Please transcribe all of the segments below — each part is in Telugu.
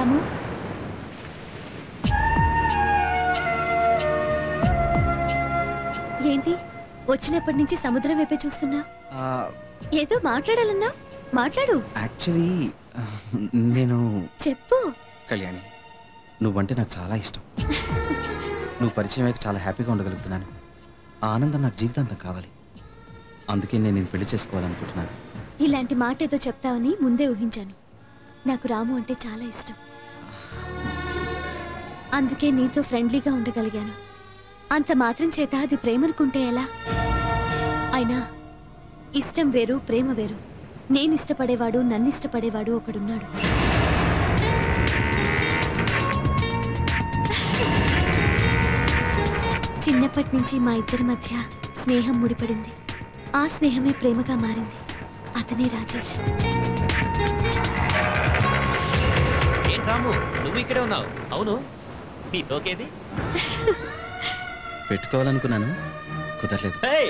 రాము ఏంటి వచ్చినప్పటి నుంచి సముద్రం వైపే చూస్తున్నా ఏదో మాట్లాడాలన్నా మాట్లాడు యాక్చువల్లీ నేను చెప్పు కళ్యాణి నువ్వంటే నాకు చాలా ఇష్టం నువ్వు పరిచయం అయ్యాక చాలా హ్యాపీగా ఉండగలుగుతున్నాను ఆ ఆనందం నాకు జీవితాంతం కావాలి అందుకే నేను నేను పెళ్లి చేసుకోవాలనుకుంటున్నాను ఇలాంటి మాట ఏదో చెప్తావని ముందే ఊహించాను నాకు రాము అంటే చాలా ఇష్టం అందుకే నీతో ఫ్రెండ్లీగా ఉండగలిగాను అంత మాత్రం చేత అది ప్రేమనుకుంటే ఎలా అయినా ఇష్టం వేరు ప్రేమ వేరు నేను ఇష్టపడేవాడు నన్ను ఇష్టపడేవాడు ఒకడున్నాడు చిన్నప్పటి నుంచి మా ఇద్దరి మధ్య స్నేహం ముడిపడింది ఆ స్నేహమే ప్రేమగా మారింది అతనే రాజేష్ ఏం రాము నువ్వు ఇక్కడే ఉన్నావు అవును నీ తోకేది పెట్టుకోవాలనుకున్నాను కుదరలేదు హేయ్!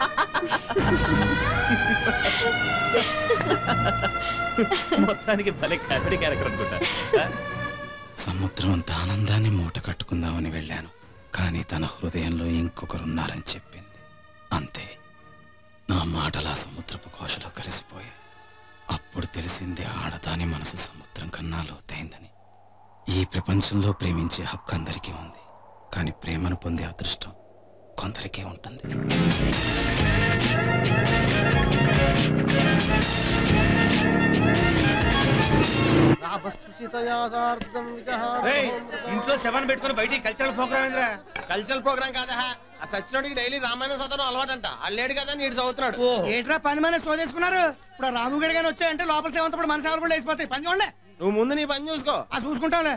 మొత్తానికి భలే కామెడీ క్యారెక్టర్ అనుకుంటా ఆ? సముద్రం అంత ఆనందాన్ని మూట కట్టుకుందామని వెళ్ళాను కానీ తన హృదయంలో ఇంకొకరున్నారని చెప్పింది అంతే నా మాటలా సముద్రపు కోశలో కలిసిపోయాయి అప్పుడు తెలిసింది ఆడదాని మనసు సముద్రం కన్నా లోతైందని ఈ ప్రపంచంలో ప్రేమించే హక్కు అందరికీ ఉంది కానీ ప్రేమను పొందే అదృష్టం కొందరికే ఉంటుంది రేయ్, ఇంట్లో శవాన్ని పెట్టుకుని బయటికి కల్చరల్ ప్రోగ్రామ్ ఏంద్రా కల్చరల్ ప్రోగ్రామ్ కాదా ఆ సచ్చినోడికి డైలీ రామాయణం చదవడం అలవాటంట అల్లేడు కదా నీడు చదువుతున్నాడు ఏంట్రా పని మన సోదేసుకున్నారు ఇప్పుడు ఆ రాము గడి గాని వచ్చాయంటే లోపల సేవంతప్పుడు మన సేవలు కూడా వేసిపోతాయి పని చూడండి నువ్వు ముందు నీ పని చూసుకో ఆ చూసుకుంటాంలే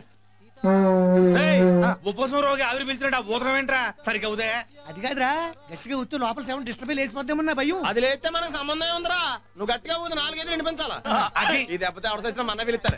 ఉపసం రోగి ఆవిరి పిలిచినట్టు ఆ ఊదరం ఏంట్రా సరిగ్గా ఉదయ అది కాదురా గట్టిగా ఉత్తు లోపల సేవలు డిస్టర్బ్ వేసిపోద్దామన్నా భయం అది లేస్తే మనకు సంబంధం ఉందిరా నువ్వు గట్టిగా పోతే నాలుగైదు వినిపించాలా అది. ఇది దెబ్బతే ఎవరు సచ్చిన మన పిలుస్తారు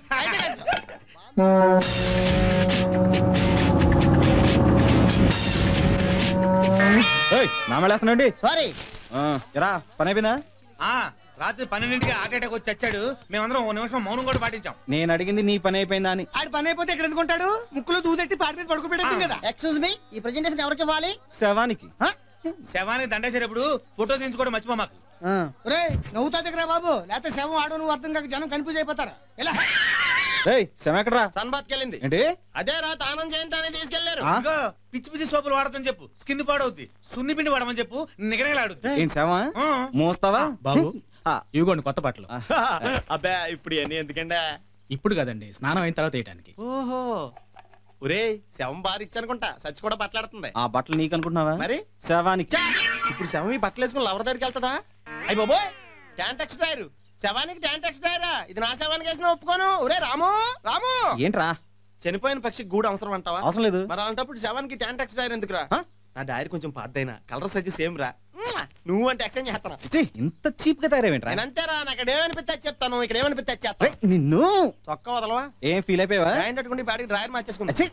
నామేళేస్తున్నాండి సారీ ఎరా పని అయిపోయిందా ఆ రాత్రి పన్నెండింటికి హార్ట్ అటాక్ వచ్చి చచ్చాడు మేమందరం ఓ నిమిషం మౌనం కూడా పాటించాం నేను అడిగింది నీ పని అయిపోయిందా అని ఆడి పని అయిపోతే ఎక్కడ ఎందుకుంటాడు ముక్కులో దూదెట్టి పాటి మీద పడుకోబెట్టేది కదా ఎక్స్క్యూజ్ మీ ఈ ప్రెజెంటేషన్ ఎవరికి ఇవ్వాలి శవానికి శవానికి దండేసేటప్పుడు ఫోటో తీయించుకోవడం మర్చిపో మాకు రే నవ్వుతా దగ్గర బాబు లేకపోతే శవం ఆడు నువ్వు అర్థం కాక జనం కన్ఫ్యూజ్ అయిపోతారా ఎలా ఏయ్ శవం ఎక్కడరా సన్బాత్ కెళ్ళింది ఏంటి అదే రా తానం జయంతి అని తీసుకెళ్లారు ఆ? ఇదిగో, పిచ్చి పిచ్చి సోపులు వాడతాని చెప్పు స్కిన్ పాడవుద్ది సున్ని పిండి వాడమని చెప్పు నిగనగలాడుద్ది ఏంటి శవా ఆ. మోస్తావా బాబు ఆ, ఇవిగోండి కొత్త బట్టలు అబ్బే ఇప్పుడు ఇవన్నీ ఎందుకంటే ఇప్పుడు కదండి స్నానం అయిన తర్వాత వేయటానికి ఓహో ఒరే శవం బాగా ఇచ్చనుకుంటా సచ్చి కూడా బట్టలాడుతుంది ఆ బట్టలు నీకు అనుకుంటున్నావా మరి శవానికి ఛా! ఇప్పుడు శవం ఈ బట్టలు వేసుకుని లవర్ దగ్గరికి వెళ్తుందా అయ్యి బాబోయ్ ట్యాంటెక్స్ డ్రైర్ శవానికి ట్యాంటెక్స్ డ్రైరా ఇది నా శవానికి వేసిన ఒప్పుకోను ఒరే రాము రాము ఏంట్రా చనిపోయిన పక్షి గూడు అవసరం అంటావా అవసరం లేదు మరి అలాంటప్పుడు శవానికి ట్యాంటెక్స్ డ్రైర్ ఎందుకురా ఆ? నా డైరీ కొంచెం పాతదైనా కలర్ సజ్జి సేమ్ రా మ్మ్! నువ్వు అంటే ఎక్స్చేంజ్ చేస్తాను ఛీ, ఇంత చీప్ గా తయారేవేంట్రా నేను అంతేరా నాకు ఇక్కడ ఏమనిపిస్తే అది చెప్తాను ఇక్కడ ఏమనిపిస్తే అది రేయ్, చేస్తాను నిన్ను చొక్కా వదలవా ఏం ఫీల్ అయిపోయావా ప్యాంట్ కట్టుకుంటే బాడీకి డ్రైర్ మార్చేసుకుంటా ఛీ,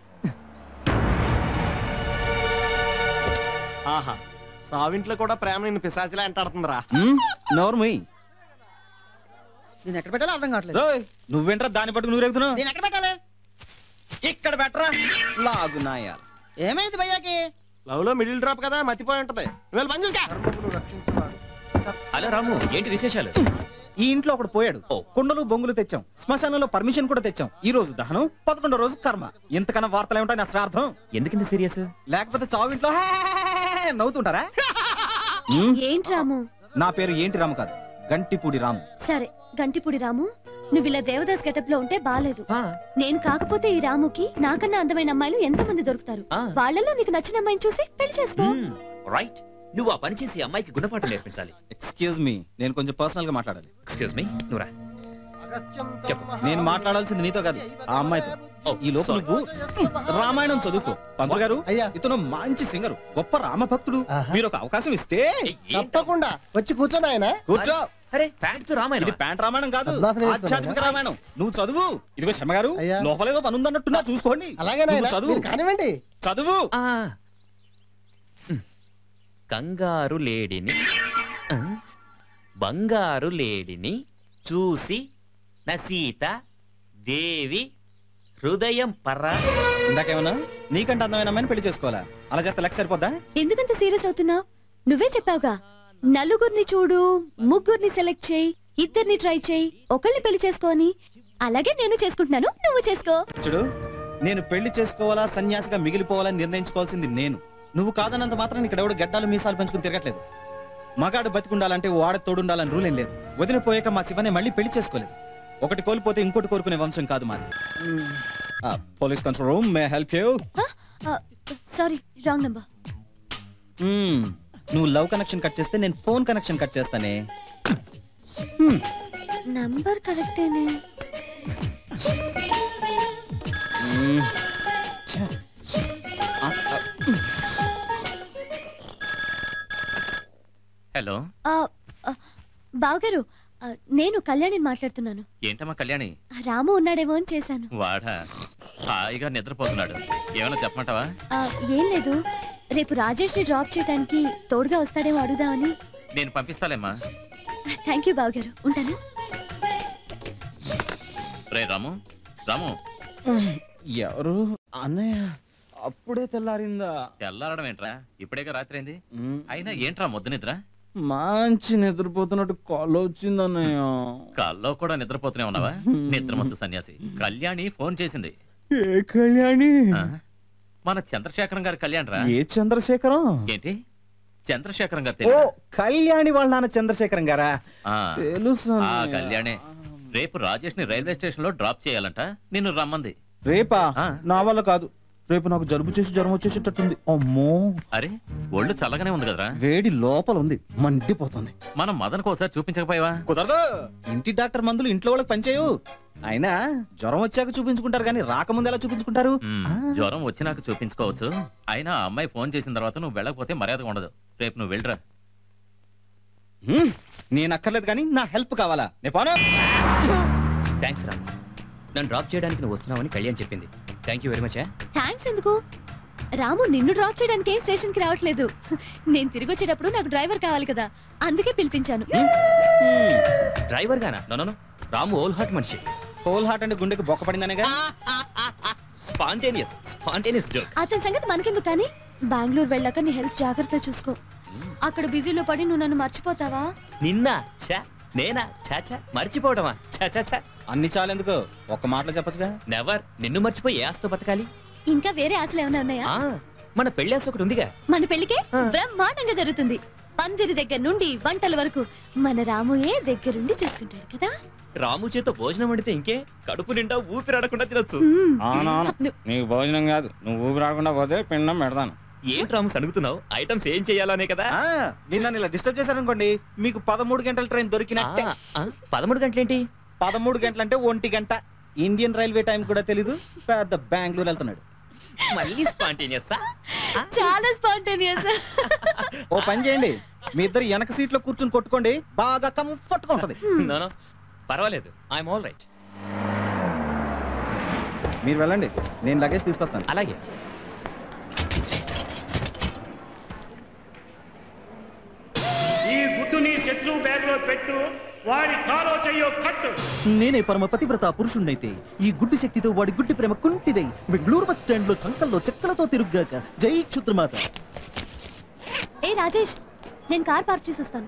ఆహా సావింట్లో కూడా ప్రేమ నిన్ను పిశాచిలా ఎంటాడుతుందిరా మ్, నోరు మూయ్. నేను ఎక్కడ పెట్టాలో అర్థం కావట్లేదు రోయ్, నువ్వేంట్రా దాన్ని పట్టుకు నువ్వు రేగుతున్నావు నేను ఎక్కడ పెట్టాలి ఇక్కడ బెటరా లాగు నాయాల ఏమైంది భయ్యాకి లవ్ లో మిడిల్ డ్రాప్ కదా మతిపోయి ఉంటది నువ్వు పని చూసుకో హలో రాము ఏంటి విశేషాలు ఈ ఇంట్లో ఒకడు పోయాడు కుండలు బొంగులు తెచ్చాం శ్మశానంలో పర్మిషన్ కూడా తెచ్చాం ఈ రోజు దహనం పదకొండో రోజు కర్మ ఇంతకన్నా వార్తలు ఏమిటాయి నా శ్రార్థం ఎందుకింత సీరియస్ లేకపోతే చావు ఇంట్లో హే నవ్వుతుంటారా మ్, ఏంటి రాము నా పేరు ఏంటి రాము కాదు గంటిపూడి రాము సరే గంటిపుడి రాము నువ్వు ఇలా దేవదాస్ గెటప్ లో ఉంటే బాలేదు నేను కాకపోతే ఈ రాముకి నాకన్నా అందమైన అమ్మాయిలు ఎంతమంది దొరుకుతారు ఆ. వాళ్ళలో నీకు నచ్చిన అమ్మాయిని చూసి పెళ్లి చేసుకో రైట్ నువ్వు ఆ పని చేసి అమ్మాయికి గుణపాఠం నేర్పించాలి ఎక్స్క్యూజ్ మీ నేను కొంచెం పర్సనల్ గా మాట్లాడాలి ఎక్స్క్యూజ్ మీ నువ్వురా చెప్పు. నేను మాట్లాడాల్సింది నీతో కాదు ఆ అమ్మాయితో ఓ, ఈ లోపు sorry. నువ్వు రామాయణం చదువుకో పంతులు గారు అయ్యా. ఇతను మంచి సింగరు గొప్ప రామభక్తుడు మీరు ఒక అవకాశం ఇస్తే ఏయ్, ఏంటి? తప్పకుండా వచ్చి కూర్చొని ఆయన కూర్చో అరే ప్యాంట్ తో రామాయణం ఇది ప్యాంట్ రామాయణం కాదు అద్దాసనం వేసుకున్నావా? ఆధ్యాత్మిక రామాయణం నువ్వు చదువు ఇదిగో శర్మ గారు అయ్యా. లోపలేదో పని ఉందన్నట్టున్నా చూసుకోండి అలాగే నువ్వు చదువు కానివ్వండి చదువు ఆ. హ్మ్. కంగారు లేడిని ఆ, బంగారు లేడిని చూసి నా సీత దేవి హృదయం పర్రా ఇందాకేమన్నా నీకంటే అందమైన అమ్మాయిని పెళ్లి చేసుకోవాలా అలా చేస్తే లెక్క సరిపోద్దా ఎందుకంత సీరియస్ అవుతున్నావు నువ్వే చెప్పావుగా నలుగురిని చూడు ముగ్గురిని సెలెక్ట్ చేయి ఇద్దరిని ట్రై చేయి ఒకళ్ళని పెళ్లి చేసుకోని అలాగే నేను చేసుకుంటున్నాను నువ్వు చేసుకో చూడు నేను పెళ్లి చేసుకోవాలా సన్యాసిగా మిగిలిపోవాలని నిర్ణయించుకోవాల్సింది నేను నువ్వు కాదన్నంత మాత్రం ఇక్కడ ఎవడు గడ్డాలు మీసాలు పెంచుకుని తిరగట్లేదు మగాడు బతికుండాలంటే వాడ తోడుండాలని రూల్ ఏం లేదు వదిలిపోయాక మా శివనే మళ్ళీ పెళ్లి చేసుకోలేదు ఒకటి కోల్పోతే ఇంకోటి కోరుకునే వంశం కాదు మాది police control room may help you sorry wrong number నువ్వు లవ్ కనెక్షన్ కట్ చేస్తే నేను ఫోన్ కనెక్షన్ కట్ చేస్తానే నంబర్ కరెక్టేనే మ్మ్. ఛ. ఆ, ఆ, హలో బావగారు ఆ, నేను కళ్యాణిని మాట్లాడుతున్నాను ఏంటమ్మా కళ్యాణి ఆ, రాము ఉన్నాడేమో అని చేశాను వాడా హాయిగా నిద్రపోతున్నాడు ఏమైనా చెప్పమంటావా ఆ, ఏం లేదు రేపు రాజేష్ ని డ్రాప్ చేయడానికి తోడుగా వస్తాడేమో అడుగుదామని నేను పంపిస్తాలేమ్మా థ్యాంక్ యూ బావగారు ఉంటాను రే రాము రాము ఎవరు అన్నయ్య అప్పుడే తెల్లారిందా తెల్లారడం ఏంట్రా ఇప్పుడేగా రాత్రి అయింది మ్మ్. అయినా ఏంట్రా మొద్దు నిద్ర మంచి నిద్రపోతున్నట్టు కాల్ వచ్చింది అన్నయ్య కల్లో కూడా నిద్రపోతూనే ఉన్నావా నిద్రమత్తు సన్యాసి కళ్యాణి ఫోన్ చేసింది ఏ కళ్యాణి ఆ? మన చంద్రశేఖరం గారి కళ్యాణ్ రా ఏ చంద్రశేఖరం ఏంటి చంద్రశేఖరం గారు ఓ తెలుసా? కళ్యాణి వాళ్ళ నాన్న చంద్రశేఖరం గారా ఆ తెలుసు ఆ అన్నయ్య. కళ్యాణే రేపు రాజేష్ ని రైల్వే స్టేషన్ లో డ్రాప్ చేయాలంట నిన్ను రమ్మంది రేపా ఆ. నా వల్ల కాదు రేపు నాకు జలుబు చేసి జ్వరం వచ్చేసేటట్టుంది అమ్మో అరే ఒళ్ళు చల్లగానే ఉంది కదరా వేడి లోపల ఉంది మండిపోతుంది మనం మదన్కు ఒకసారి చూపించకపోయావా కుదరదు ఇంటి డాక్టర్ మందులు ఇంట్లో వాళ్ళకి పనిచేయు అయినా జ్వరం వచ్చాక చూపించుకుంటారు కానీ రాకముందు ఎలా చూపించుకుంటారు మ్మ్. జ్వరం వచ్చినాక చూపించుకోవచ్చు అయినా ఆ అమ్మాయి ఫోన్ చేసిన తర్వాత నువ్వు వెళ్ళకపోతే మర్యాదగా ఉండదు రేపు నువ్వు వెళ్ళరా హ్మ్, నేను అక్కర్లేదు కానీ నా హెల్ప్ కావాలా నేను పోను థ్యాంక్స్ రా నన్ను డ్రాప్ చేయడానికి నువ్వు వస్తున్నావని కళ్యాణ్ చెప్పింది thank you very much thanks ఎందుకు రాము నిన్ను డ్రాప్ చేయడానికి ఏ స్టేషన్ కి రావట్లేదు నేను తిరిగి వచ్చేటప్పుడు నాకు డ్రైవర్ కావాలి కదా అందుకే పిలిపించాను డ్రైవర్ గానా నన్ను రాము ఓల్ హార్ట్ మనిషి హోల్ హార్ట్ అంటే గుండెకి బొక్క పడిందనేగా స్పాంటేనియస్ స్పాంటేనియస్ జోక్ అతని సంగతి మనకెందుకు కానీ బెంగళూరు వెళ్ళాక నీ హెల్త్ జాగ్రత్త చూసుకో అక్కడ బిజీలో పడి నువ్వు నన్ను మర్చిపోతావా నిన్న చా నేనా చా చా మర్చిపోవడమా చా చా చా అన్ని చాలెందుకు ఒక్క మాటలో చెప్పచ్చుగా నెవర్ నిన్ను మర్చిపోయి ఏ ఆస్తో బతకాలి ఇంకా వేరే ఆశలు ఏమైనా ఉన్నాయా ఆ మన పెళ్లి ఆశ ఒకటి ఉందిగా మన పెళ్లికే బ్రహ్మాండంగా జరుగుతుంది పందిరి దగ్గర నుండి వంటల వరకు మన రాముయే దగ్గరుండి చూసుకుంటాడు కదా రాము చేత భోజనం వండితే ఇంకే కడుపు నిండా ఊపిరాడకుండా తినొచ్చు మ్మ్. నీకు భోజనం కాదు నువ్వు ఊపి రాకుండా పోతే పిండం పెడతాను ఏంటి రాము సణుగుతున్నావు ఐటమ్స్ ఏం చేయాలనే కదా ఆ, మీరు నన్ను ఇలా డిస్టర్బ్ చేశారనుకోండి మీకు పదమూడు గంటల ట్రైన్ దొరికినట్టే ఆ, ఆ, పదమూడు గంటలేంటి పదమూడు గంటలంటే ఒంటి గంట ఇండియన్ రైల్వే టైం కూడా తెలీదు పెద్ద బెంగళూరు వెళ్తున్నాడు మళ్ళీ స్పాంటేనియస్ చాలా స్పాంటేనియస్ ఓ పని చేయండి మీ ఇద్దరు వెనక సీట్లో కూర్చుని కొట్టుకోండి బాగా కంఫర్ట్ గా ఉంటది నో పర్వాలేదు ఐఎమ్ ఆల్ రైట్ మీరు వెళ్ళండి నేను లగేజ్ తీసుకొస్తాను అలాగే ఈ గుడ్డుని శత్రువు బ్యాగ్ లో పెట్టు వాడి కాలో చెయ్యో కట్టు నేనే పరమ పతివ్రత పురుషుణ్ణైతే ఈ గుడ్డి శక్తితో వాడి గుడ్డి ప్రేమ కుంటిదై బెంగళూరు బస్ స్టాండ్ లో చంకల్లో చెక్కలతో తిరుగ్గాక జై క్షుద్రమాత ఏ రాజేష్ నేను కార్ పార్క్ చేసి వస్తాను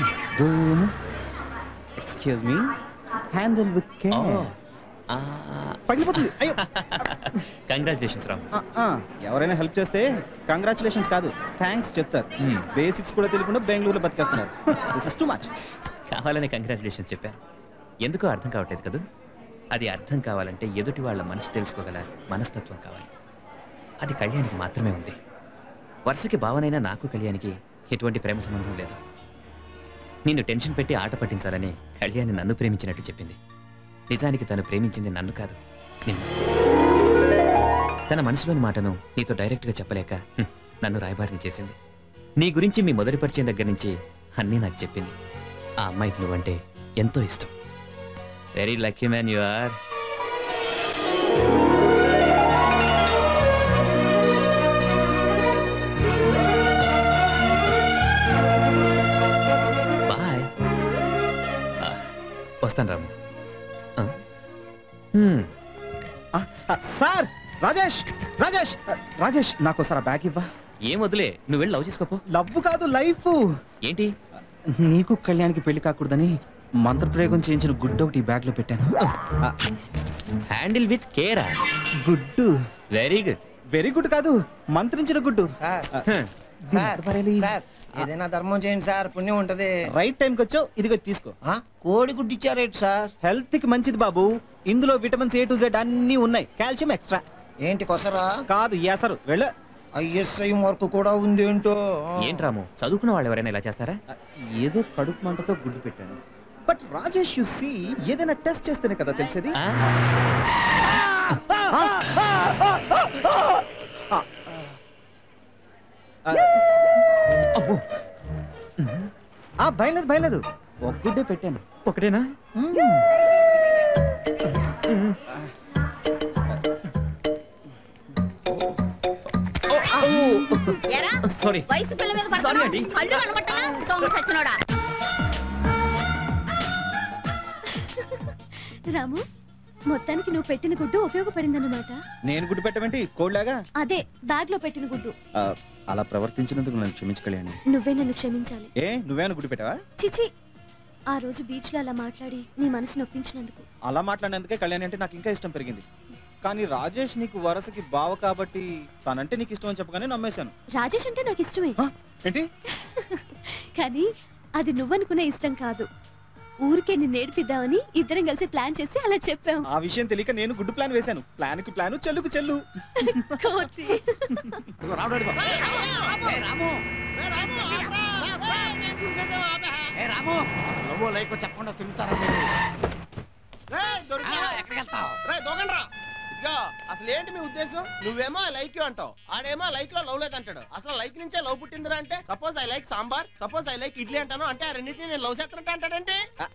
excuse me handle with care పగిలిపోతుంది అయ్యో కంగ్రాచులేషన్స్ రామ్ ఆ, ఆ, ఎవరైనా హెల్ప్ చేస్తే కంగ్రాచులేషన్స్ కాదు థ్యాంక్స్ చెప్తారు బేసిక్స్ కూడా తెలియకుండా బెంగళూరులో బతికేస్తున్నారు దిస్ ఇస్ టూ మచ్ కావాలని కంగ్రాచులేషన్స్ చెప్పా ఎందుకో అర్థం కావట్లేదు కదా అది అర్థం కావాలంటే ఎదుటి వాళ్ళ మనసు తెలుసుకోగల మనస్తత్వం కావాలి అది కళ్యాణికి మాత్రమే ఉంది వరుసకి భావనైనా నాకు కళ్యాణికి ఎటువంటి ప్రేమ సంబంధం లేదు నిన్ను టెన్షన్ పెట్టి ఆట పట్టించాలని కళ్యాణి నన్ను ప్రేమించినట్టు చెప్పింది నిజానికి తను ప్రేమించింది నన్ను కాదు నిన్ను తన మనసులోని మాటను నీతో డైరెక్ట్గా చెప్పలేక హ్మ్, నన్ను రాయబారిని చేసింది నీ గురించి మీ మొదటి పరిచయం దగ్గర నుంచి అన్నీ నాకు చెప్పింది ఆ అమ్మాయికి నువ్వంటే ఎంతో ఇష్టం very lucky man you are bye వస్తాను రాము ఆ? హ్మ్. ఆ, ఆ, సార్ రాజేష్ రాజేష్ ఆ, రాజేష్ నాకు ఒకసారి బ్యాగ్ ఇవ్వా ఏం వదిలే నువ్వు వెళ్ళి లవ్ చేసుకోపో లవ్ కాదు లైఫ్ ఏంటి నీకు కళ్యాణ్కి పెళ్లి కాకూడదని మంత్రప్రయోగం చేయించిన గుడ్డ ఒకటి ఈ బ్యాగ్ లో పెట్టాను ఆ, హ్యాండిల్ విత్ కేరా గుడ్డు వెరీ గుడ్ వెరీ గుడ్ కాదు మంత్రించిన గుడ్డు సార్ ఆ, దీన్ని సార్ ఎక్కడ పడేయాలి? సార్ ఏదైనా ధర్మం చేయండి సార్ పుణ్యం ఉంటది రైట్ టైంకి వచ్చావు ఇదిగో తీసుకో ఆ, కోడి గుడ్డు ఇచ్చారేంటి సార్ హెల్త్ కి మంచిది బాబు ఇందులో విటమిన్స్ ఏ టు జెడ్ అన్ని ఉన్నాయి కాల్షియం ఎక్స్ట్రా ఏంటి కొసరా కాదు ఎసరు వెళ్ళు ఐఎస్ఐ మార్కు కూడా ఉంది ఏంటో ఏంటి రాము చదువుకున్న వాళ్ళు ఎవరైనా ఇలా చేస్తారా ఆ, ఏదో కడుపు మంటతో గుడ్డు పెట్టాను బట్ రాజేష్ యు సీ ఏదైనా టెస్ట్ చేస్తేనే కదా తెలిసేది ఆ? ఆ, అబ్బో. ఆ భయలేదు భయలేదు ఒక గుడ్డే పెట్టాను ఒకటేనా ఎరా సారీ వయసు పిల్ల మీద Sorry, పడుతున్నావు aunty. కళ్ళు కనబట్టలా దొంగ సచ్చినోడా రాము మొత్తానికి నువ్వు పెట్టిన గుడ్డు ఉపయోగపడిందన్నమాట నేను గుడ్డు పెట్టమంటే కోడ్లాగా అదే బ్యాగ్ లో పెట్టిన గుడ్డు ఆ, అలా ప్రవర్తించినందుకు నన్ను క్షమించు కళ్యాణి నువ్వే నన్ను క్షమించాలి ఏ నువ్వేనా గుడ్డు పెట్టావా చిచి ఆ రోజు బీచ్ లో అలా మాట్లాడి నీ మనసు నొప్పించినందుకు అలా మాట్లాడినందుకే కళ్యాణి అంటే నాకు ఇంకా ఇష్టం పెరిగింది కానీ రాజేష్ నీకు వరసకి బావ కాబట్టి తనంటే నీకు ఇష్టం అని చెప్పగానే నమ్మేశాను రాజేష్ అంటే నాకు ఇష్టమే హ? ఏంటి కానీ అది నువ్వనుకునే ఇష్టం కాదు ఊరికే నిన్ను నేర్పిద్దామని ఇద్దరం కలిసి ప్లాన్ చేసి అలా చెప్పాం ఆ విషయం తెలియక నేను గుడ్డు ప్లాన్ వేశాను ప్లాన్ కి ప్లాన్ చెల్లుకు చెల్లు కోతి చెప్పకుండా తిరుగుతారా ఎక్కడికి వెళ్తావు రే దొంగండ్రా ఇదిగో అసలు ఏంటి మీ ఉద్దేశం నువ్వేమో లైక్ యూ అంటావు ఆడేమో లైక్ లో లవ్ లేదంటాడు అసలు లైక్ నుంచే లవ్ పుట్టిందిరా అంటే suppose I like sambar suppose I like idli అంటాను అంటే ఆ రెండింటిని నేను లవ్ చేస్తానంటే అంటాడంటే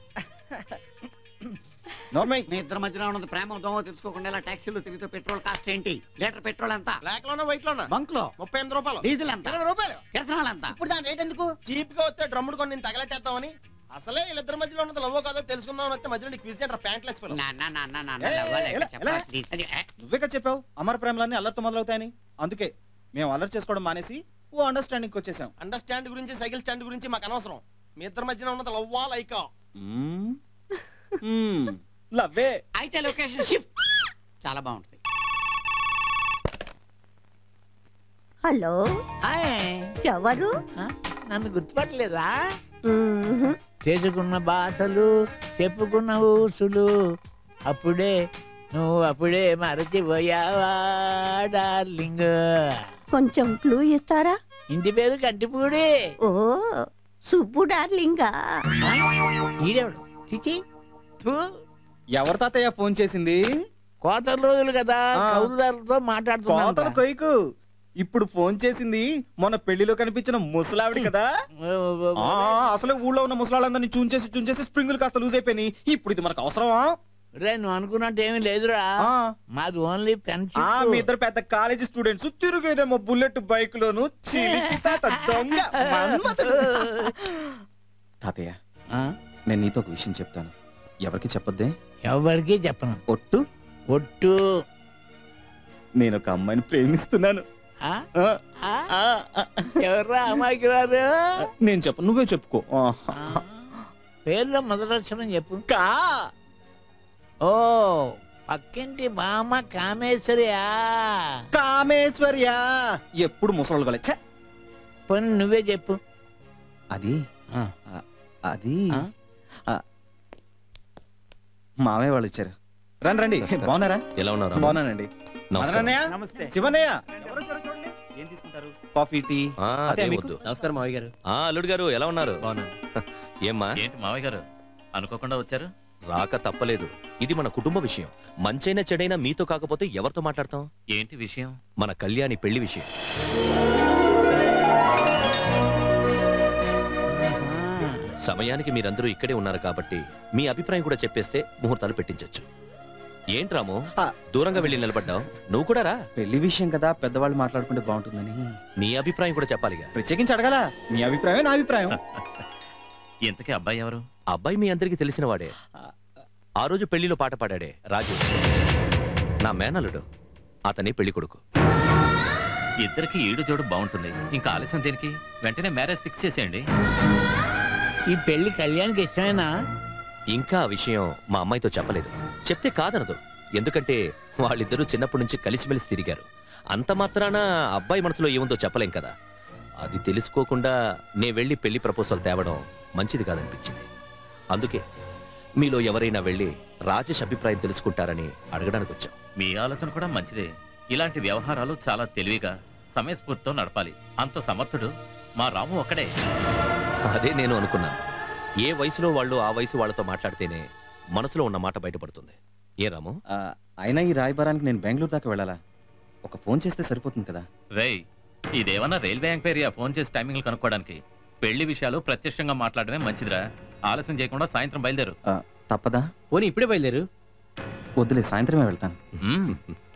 నార్మల్ మీ ఇద్దరి మధ్యన ఉన్నది ప్రేమ దోమో తెలుసుకోకుండా ఇలా టాక్సీలో తిరిగితే పెట్రోల్ కాస్ట్ ఏంటి లీటర్ పెట్రోల్ ఎంత బ్లాక్ లోనా వైట్ లోనా బంక్ లో ముప్పై ఎనిమిది రూపాయలు డీజిల్ ఎంత ఇరవై రూపాయలు కిరసనాలు ఎంత ఇప్పుడు దాని రేట్ ఎందుకు చీప్ గా వస్తే డ్రమ్ముడు కొని నేను తగలెట్టేద్దామని అసలే వీళ్ళిద్దరి మధ్యలో ఉన్నది లవ్ కాదో తెలుసుకుందాం వస్తే మధ్యలో నీకు క్విజ్ సెంటర్ ప్యాంట్ లేసిపోయి నాన్న నాన్న నాన్న ఏ, లవ్వా లేక ఎలా, చెప్పరా ఎలా? please? అది, ఏ, నువ్వే కదా చెప్పావు అమర ప్రేమలన్నీ అల్లరితో మొదలవుతాయని అందుకే మేము అల్లరి చేసుకోవడం మానేసి ఓ అండర్స్టాండింగ్ వచ్చేసాం అండర్స్టాండ్ గురించి సైకిల్ స్టాండ్ గురించి మాకు అనవసరం మీ ఇద్దరి మధ్యన ఉన్నది లవ్వా లైకా మ్మ్. మ్మ్. లవ్వే అయితే లొకేషన్ షిఫ్ట్ చాలా బాగుంటుంది హలో ఎవరు నన్ను గుర్తుపట్టలేదా చేసుకున్న బాసలు చెప్పుకున్న ఊసులు అప్పుడే నువ్వు అప్పుడే మరచిపోయావా డార్లింగ్ కొంచెం క్లూ ఇస్తారా ఇంటి పేరు కంటిపూడి ఓ సుబ్బు డార్లింగా ఈడెవడు చిచి థూ, ఎవరి తాతయ్య ఫోన్ చేసింది కోత రోజులు కదా ఆ. కౌలుదారులతో కోతలు మాట్లాడుతున్నా కొయ్యకు ఇప్పుడు ఫోన్ చేసింది మొన్న పెళ్లిలో కనిపించిన ముసలావిడి కదా ఆ, అసలే ఊళ్ళో ఉన్న ముసలాళ్ళందరినీ చూంచేసి చూంచేసి స్ప్రింగులు కాస్త లూజ్ అయిపోయినాయి ఇప్పుడు ఇది మనకు అవసరమా రే నువ్వు అనుకున్నట్టు ఏమీ లేదురా ఆ, మాది ఓన్లీ ఆ, మీ ఫ్రెండ్షిప్ ఇద్దరు పెద్ద కాలేజీ స్టూడెంట్స్ తిరిగేదేమో బుల్లెట్ బైక్ లోను చిలిపి తాత దొంగ మన్మథుడు. తాతయ్య నేను నీతో ఒక విషయం చెప్తాను ఎవరికి చెప్పొద్దే ఎవరికి చెప్పను ఒట్టు ఒట్టు నేను ఒక అమ్మాయిని ప్రేమిస్తున్నాను ఆ? ఆ, ఆ? ఆ, ఆ. ఎవర్రా అమ్మాయికి రాదు నేను చెప్పు నువ్వే చెప్పుకో ఆ. పేర్లో మొదలక్షరం చెప్పు కా ఓ పక్కింటి బామ్మ కామేశ్వరియా కామేశ్వర్యా ఎప్పుడు ముసలోళ్ళు గల ఛే! పని నువ్వే చెప్పు అది ఆ. ఆ, అది ఆ? ఆ, మామయ్య వాళ్ళు వచ్చారు రండి రండి బాగున్నారా ఎలా ఉన్నారు బాగున్నానండి నమస్కారం మదనన్నయ్య నమస్తే శివన్నయ్య ఎవరు వచ్చారో చూడండి ఏం తీసుకుంటారు కాఫీ టీ ఆ, అదే అదేం మీకు? వద్దు. నమస్కారం మావయ్య గారు ఆ అల్లుడు గారు ఎలా ఉన్నారు ఏమ్మా ఏంటి మావయ్య గారు అనుకోకుండా వచ్చారు రాక తప్పలేదు ఇది మన కుటుంబ విషయం మంచైనా చెడైనా మీతో కాకపోతే ఎవరితో మాట్లాడతాం ఏంటి విషయం మన కళ్యాణి పెళ్లి విషయం సమయానికి మీరందరూ ఇక్కడే ఉన్నారు కాబట్టి మీ అభిప్రాయం కూడా చెప్పేస్తే ముహూర్తాలు పెట్టించొచ్చు ఏంటి రాము ఆ. దూరంగా వెళ్ళి నిలబడ్డావు నువ్వు కూడా రా పెళ్లి విషయం కదా పెద్దవాళ్ళు మాట్లాడుకుంటే బాగుంటుందని నీ అభిప్రాయం కూడా చెప్పాలిగా ప్రత్యేకించి అడగాల మీ అభిప్రాయం నా అభిప్రాయం ఇంతకీ అబ్బాయి ఎవరు అబ్బాయి మీ అందరికీ తెలిసిన వాడే ఆ రోజు పెళ్లిలో పాట పాడాడే రాజు నా మేనల్లుడు అతని పెళ్లి కొడుకు ఇద్దరికి ఈడు జోడు బాగుంటుంది ఇంకా ఆలస్యం దేనికి వెంటనే మ్యారేజ్ ఫిక్స్ చేసేయండి ఈ పెళ్లి కళ్యాణ్కి ఇష్టమేనా ఇంకా ఆ విషయం మా అమ్మాయితో చెప్పలేదు చెప్తే కాదనదు ఎందుకంటే వాళ్ళిద్దరూ చిన్నప్పటి నుంచి కలిసిమెలిసి తిరిగారు అంత మాత్రాన అబ్బాయి మనసులో ఏముందో చెప్పలేం కదా అది తెలుసుకోకుండా నే వెళ్ళి పెళ్లి ప్రపోజల్ తేవడం మంచిది కాదనిపించింది అందుకే మీలో ఎవరైనా వెళ్ళి రాజేష్ అభిప్రాయం తెలుసుకుంటారని అడగడానికి వచ్చాం మీ ఆలోచన కూడా మంచిదే ఇలాంటి వ్యవహారాలు చాలా తెలివిగా సమయస్ఫూర్తితో నడపాలి అంత సమర్థుడు మా రాము ఒక్కడే అదే నేను అనుకున్నాను ఏ వయసులో వాళ్ళు ఆ వయసు వాళ్ళతో మాట్లాడితేనే మనసులో ఉన్న మాట బయటపడుతుంది ఏ రాము అయినా ఈ రాయబారానికి నేను బెంగళూరు దాకా వెళ్ళాలా ఒక ఫోన్ చేస్తే సరిపోతుంది కదా రేయ్ ఇదేమన్నా రైల్వే ఎంక్వైరీయా ఫోన్ చేసి టైమింగ్లు కనుక్కోవడానికి పెళ్లి విషయాలు ప్రత్యక్షంగా మాట్లాడమే మంచిదిరా ఆలస్యం చేయకుండా సాయంత్రం బయలుదేరు తప్పదా పోనీ ఇప్పుడే బయలుదేరు వద్దులే సాయంత్రమే వెళ్తాను